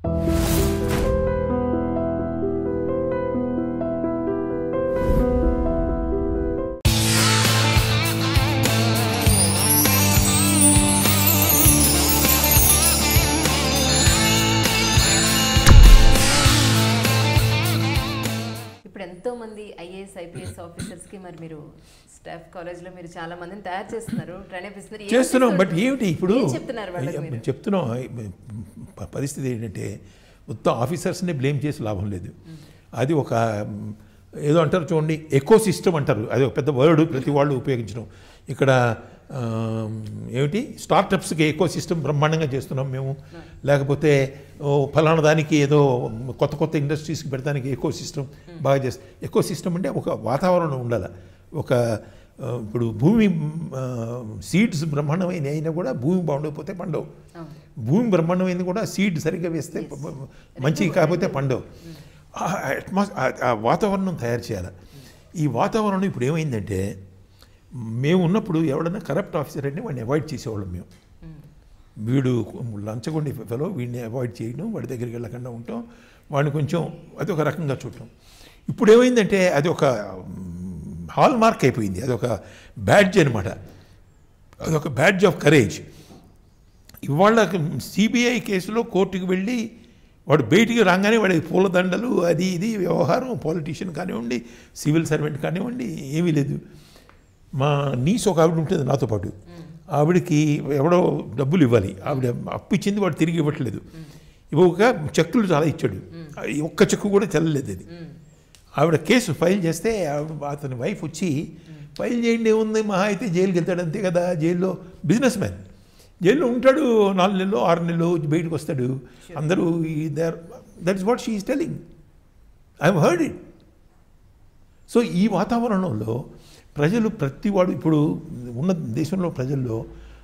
ఇప్పుడు ఎంతో మంది ఐఏఎస్ ఐపీఎస్ ఆఫీసర్స్ కి మరి మీరు స్టాఫ్ కాలేజ్ లో మీరు చాలా మందిని తయారు చేస్తున్నారు ట్రైన్ చేస్తున్నారు ఏం చేస్తున్నాం బట్ చేస్తున్నారు? ఏమిటి ఇప్పుడు ఏం చెప్తున్నారు వాళ్ళకి మీరు? చెప్తున్నాం ప- పరిస్థితి ఏంటంటే మొత్తం ఆఫీసర్స్ని బ్లేమ్ చేసి లాభం లేదు అది ఒక మ్, ఏదో అంటారు చూడండి ఎకో సిస్టమ్ అంటారు అది ఒక పెద్ద వర్డ్ ప్రతి వాళ్ళు ఉపయోగించడం ఇక్కడ ఆ, ఏమిటి స్టార్టప్స్కి ఎకో సిస్టమ్ బ్రహ్మాండంగా చేస్తున్నాం మేము లేకపోతే ఓ ఫలానా దానికి ఏదో కొత్త కొత్త ఇండస్ట్రీస్కి పెడతానికి ఎకో సిస్టమ్ బాగా చేస్తాం ఎకో సిస్టమ్ అంటే ఒక వాతావరణం ఉండాలి ఒక ఆ, ఇప్పుడు భూమి సీడ్స్ బ్రహ్మాండమైన అయినా కూడా భూమి బాగుండకపోతే పండవు అవును. భూమి బ్రహ్మాండమైంది కూడా సీడ్ సరిగ్గా వేస్తే ప- ప- మంచిగా కాకపోతే పండవు ఆ అట్మాస్ ఆ- ఆ వాతావరణం తయారు చేయాలి ఈ వాతావరణం ఇప్పుడు ఏమైందంటే మేము ఉన్నప్పుడు ఎవడన్నా కరప్ట్ ఆఫీసర్ అంటే వాడిని అవాయిడ్ చేసేవాళ్ళం మేము వీడు లంచగొండి ఫెలో వీడిని అవాయిడ్ చేయడం వాడి దగ్గరికి వెళ్ళకుండా ఉంటాం వాడిని కొంచెం అది ఒక రకంగా చూడటం ఇప్పుడు ఏమైందంటే అది ఒక హాల్ మార్క్ అయిపోయింది అది ఒక బ్యాడ్జ్ అనమాట అదొక బ్యాడ్జ్ ఆఫ్ కరేజ్ ఇవాళ సిబిఐ కేసులో కోర్టుకు వెళ్ళి వాడు బయటికి రాగానే వాడి పూలదండలు అది ఇది వ్యవహారం పాలిటీషియన్ కానివ్వండి సివిల్ సర్వెంట్ కానివ్వండి ఏమీ లేదు మా నీస్ ఒక ఆవిడ ఉంటుంది నాతో పాటు ఆవిడకి ఎవడో డబ్బులు ఇవ్వాలి ఆవిడ అప్పు ఇచ్చింది వాడు తిరిగి ఇవ్వట్లేదు ఇవ్వక చెక్కులు చాలా ఇచ్చాడు ఈ ఒక్క చెక్కు కూడా చెల్లలేదు అది ఆవిడ కేసు ఫైల్ చేస్తే ఆవిడ అతని వైఫ్ వచ్చి ఫైల్ చేయండి ఏముంది మహా అయితే జైలుకి వెళ్తాడు అంతే కదా జైల్లో బిజినెస్ మ్యాన్ జైల్లో ఉంటాడు నాలుగు నెలలు ఆరు నెలలు బయటకు వస్తాడు అందరూ there that is what she is telling I heard it so ఈ వాతావరణంలో ప్రజలు ప్రతివాడు ఇప్పుడు ఉన్న దేశంలో ప్రజల్లో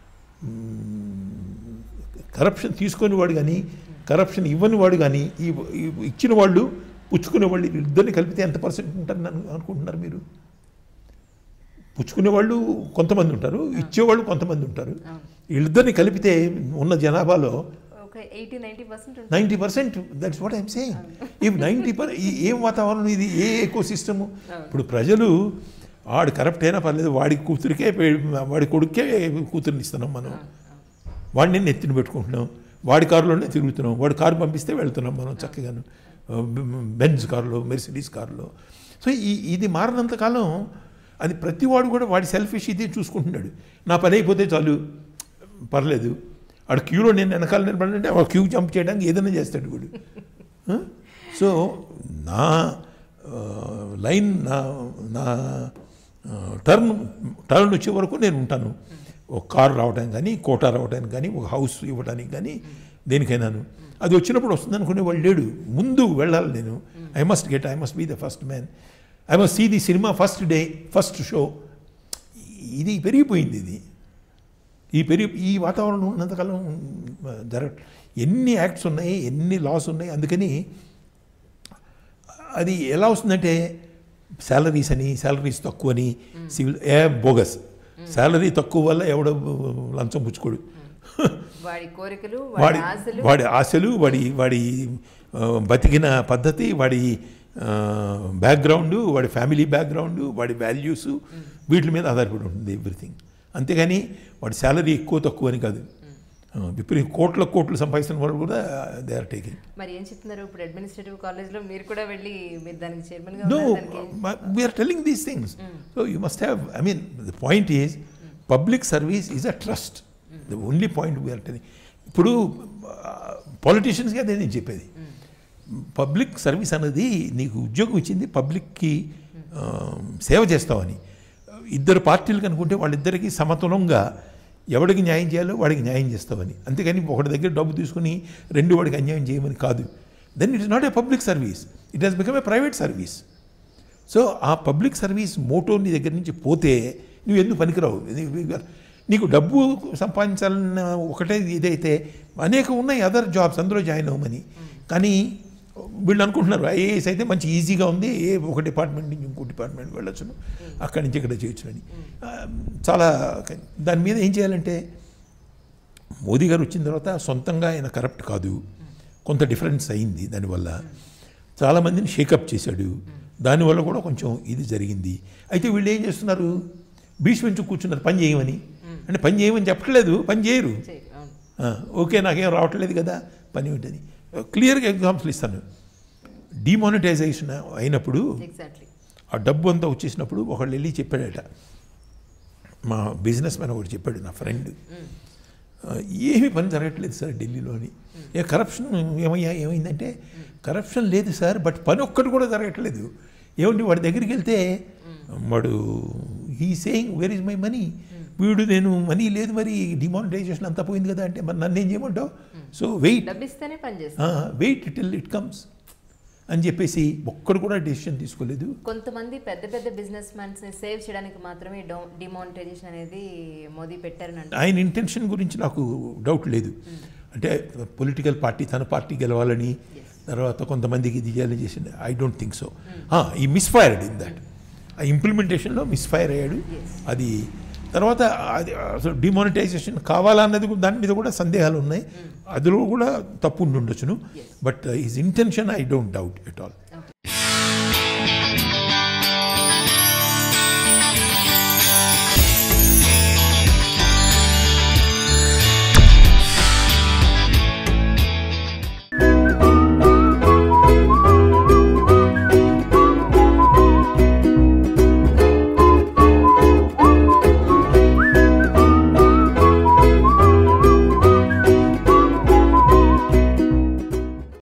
కరప్షన్ తీసుకొని వాడు కానీ కరప్షన్ ఇవ్వని వాడు కానీ ఈ ఈ ఇచ్చిన వాళ్ళు పుచ్చుకునే వాళ్ళు ఇద్దరిని కలిపితే ఎంత పర్సెంట్ ఉంటారని అను- అనుకుంటున్నారు మీరు పుచ్చుకునే వాళ్ళు కొంతమంది ఉంటారు ఇచ్చేవాళ్ళు కొంతమంది ఉంటారు వీళ్ళిద్దరిని కలిపితే ఉన్న జనాభాలో ఒక eighty ninety percent ninety percent that's what I'm saying if ninety per ఏం వాతావరణం ఇది ఏ ఎకో సిస్టము ఇప్పుడు ప్రజలు వాడు కరప్ట్ అయినా పర్లేదు వాడి కూతురికే పె- వాడి కొడుకే కూతుర్ని ఇస్తున్నాం మనం వాడిని నెత్తిన పెట్టుకుంటున్నాం వాడి కారులోనే తిరుగుతున్నాం వాడి కారు పంపిస్తే వెళ్తున్నాం మనం చక్కగాను బెంజ్ కారులో మెర్సిడీస్ కారులో సో ఈ ఇది మారినంత కాలం అది ప్రతివాడు కూడా వాడి సెల్ఫిష్ ఇది చూసుకుంటున్నాడు నా పని అయిపోతే చాలు పర్లేదు వాడు క్యూలో నేను వెనకాల నిలబడంటే వాడు క్యూ జంప్ చేయడానికి ఏదైనా చేస్తాడు వీడు ఆ? సో నా ఆ, లైన్ నా నా ఆ, టర్న్ టర్న్ వచ్చే వరకు నేను ఉంటాను ఒక కారు రావడానికి కానీ కోటా రావడానికి కానీ ఒక హౌస్ ఇవ్వడానికి కానీ దేనికైనాను అది వచ్చినప్పుడు వస్తుంది అనుకునే వాళ్ళు లేడు ముందు వెళ్ళాలి నేను I must get I must be the first man I must see the cinema first day first show ఇది పెరిగిపోయింది ఇది ఈ పెరిగి ఈ వాతావరణం ఉన్నంతకాలం జరగ ఎన్ని యాక్ట్స్ ఉన్నాయి ఎన్ని లాస్ ఉన్నాయి అందుకని అది ఎలా వస్తుందంటే శాలరీస్ అని శాలరీస్ తక్కువ అని సివిల్ ఏ బోగస్ శాలరీ తక్కువ వల్ల ఎవడో లంచం పుచ్చుకోడు వాడి కోరికలు వాడి వాడి ఆశలు వాడి ఆశలు వాడి వాడి ఆ, బతికిన పద్ధతి వాడి బ్యాక్గ్రౌండ్ వాడి ఫ్యామిలీ బ్యాక్గ్రౌండ్ వాడి వాల్యూస్ వీటి మీద ఆధారపడి ఉంటుంది ఎవ్రీథింగ్ అంతేగాని వాడి శాలరీ ఎక్కువ తక్కువ అని కాదు ఆ, విపరీత కోట్ల కోట్లు సంపాదిస్తున్న వాళ్ళు కూడా దే ఆర్ టేకింగ్ మరి ఏం చెప్తున్నారు ఇప్పుడు అడ్మినిస్ట్రేటివ్ కాలేజ్ లో మీరు కూడా వెళ్ళి మీరు దానికి చైర్మన్ గా No, ఉన్నారు, దానికి ఏం- but we are telling these things. So you must have, I mean, the point is, public service is a trust. The only point we are telling. ఇప్పుడు పాలిటీషియన్స్కి అదే నేను చెప్పేది పబ్లిక్ సర్వీస్ అనేది నీకు ఉద్యోగం ఇచ్చింది పబ్లిక్కి ఆ, సేవ చేస్తావని ఇద్దరు పార్టీలు కనుకుంటే వాళ్ళిద్దరికీ సమతులంగా ఎవడికి న్యాయం చేయాలో వాడికి న్యాయం చేస్తావని అంతేగాని ఒకటి దగ్గర డబ్బు తీసుకుని రెండు వాడికి అన్యాయం చేయమని కాదు then it is not a public service it has become a private service so ఆ పబ్లిక్ సర్వీస్ మోటో నీ దగ్గర నుంచి పోతే నువ్వు ఎందుకు పనికిరావు నీ- నీకు డబ్బు సంపాదించాలన్న ఒకటే ఇదైతే అనేక ఉన్నాయి అదర్ జాబ్స్ అందులో జాయిన్ అవ్వమని కానీ వీళ్ళు అనుకుంటున్నారు ఐఏఎస్ అయితే మంచి ఈజీగా ఉంది ఏ ఒక డిపార్ట్మెంట్ నుంచి ఇంకో డిపార్ట్మెంట్కి వెళ్ళొచ్చును అక్కడి నుంచి ఇక్కడ చేయొచ్చునని ఆ, చాలా దాని మీద ఏం చేయాలంటే మోదీ గారు వచ్చిన తర్వాత సొంతంగా ఆయన కరప్ట్ కాదు కొంత డిఫరెన్స్ అయింది దానివల్ల చాలామందిని షేకప్ చేశాడు దానివల్ల కూడా కొంచెం ఇది జరిగింది అయితే వీళ్ళు ఏం చేస్తున్నారు భీష్మించు కూర్చున్నారు పని చేయమని అంటే పని చేయమని చెప్పట్లేదు పని చేయరు చేయి, అవును ఆ, ఓకే నాకేం రావట్లేదు కదా పని ఏంటని క్లియర్గా ఎగ్జాంపుల్ ఇస్తాను డిమానిటైజేషన్ అయినప్పుడు ఎగ్జాక్ట్లీ ఆ డబ్బు అంతా వచ్చేసినప్పుడు ఒకళ్ళు వెళ్ళి చెప్పాడట మా బిజినెస్ మ్యాన్ ఒకటి చెప్పాడు నా ఫ్రెండ్ ఏమీ పని జరగట్లేదు సార్ ఢిల్లీలోని ఏ కరప్షన్ ఏమయ్యా ఏమైందంటే కరప్షన్ లేదు సార్ బట్ పని ఒక్కటి కూడా జరగట్లేదు ఏమండి వాడి దగ్గరికి వెళ్తే వాడు he saying where is my money వీడు నేను మనీ లేదు మరి డిమానిటైజేషన్ అంతా పోయింది కదా అంటే మరి నన్ను ఏం చేయమంటావు సో వెయిట్ డబ్బు ఇస్తేనే పని చేస్తాం వెయిట్ టిల్ ఇట్ కమ్స్ అని చెప్పేసి ఒక్కడు కూడా డెసిషన్ తీసుకోలేదు కొంతమంది పెద్ద పెద్ద బిజినెస్ మ్యాన్స్ ని సేవ్ చేయడానికి మాత్రమే డిమానిటైజేషన్ అనేది మోదీ పెట్టారని అంటారు ఆయన ఇంటెన్షన్ గురించి నాకు డౌట్ లేదు అంటే పొలిటికల్ పార్టీ తన పార్టీ గెలవాలని తర్వాత కొంతమందికి ఇది చేయాలని చేసింది ఐ డోంట్ థింక్ సో ఈ మిస్ఫైర్డ్ ఇన్ దట్ ఆ ఇంప్లిమెంటేషన్లో మిస్ఫైర్ అయ్యాడు అది తర్వాత అది అసలు డిమానిటైజేషన్ కావాలా అన్నది కూడా- దాని మీద కూడా సందేహాలు ఉన్నాయి అందులో కూడా తప్పు ఉండి ఉండొచ్చును but his intention I don't doubt at all